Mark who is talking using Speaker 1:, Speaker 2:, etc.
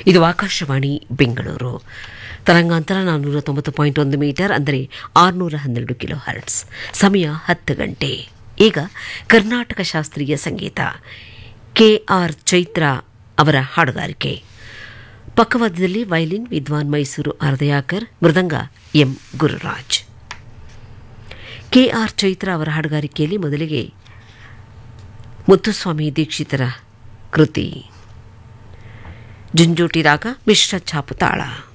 Speaker 1: ಇದು ಆಕಾಶವಾಣಿ ಬೆಂಗಳೂರು ತರಂಗಾಂತರ ನಾನ್ನೂರ ತೊಂಬತ್ತು ಪಾಯಿಂಟ್ ಒಂದು ಮೀಟರ್ ಅಂದರೆ ಆರುನೂರ ಹನ್ನೆರಡು ಕಿಲೋ ಹರ್ಟ್ಸ್ ಸಮಯ ಹತ್ತು ಗಂಟೆ ಈಗ ಕರ್ನಾಟಕ ಶಾಸ್ತ್ರೀಯ ಸಂಗೀತ ಕೆ ಆರ್ ಚೈತ್ರ ಅವರ ಹಾಡುಗಾರಿಕೆ ಪಕ್ಕವಾದ್ಯದಲ್ಲಿ ವೈಲಿನ್ ವಿದ್ವಾನ್ ಮೈಸೂರು ಅರ್ಧಯಾಕರ್ mridanga M Gururaj K R Chaitra ಅವರ ಹಾಡುಗಾರಿಕೆಯಲ್ಲಿ ಮೊದಲಿಗೆ ಮುತ್ತುಸ್ವಾಮಿ ದೀಕ್ಷಿತರ ಕೃತಿ ಜುಂಜೋಟಿ ರಾಗ ಮಿಶ್ರ ಛಾಪು ತಾಳ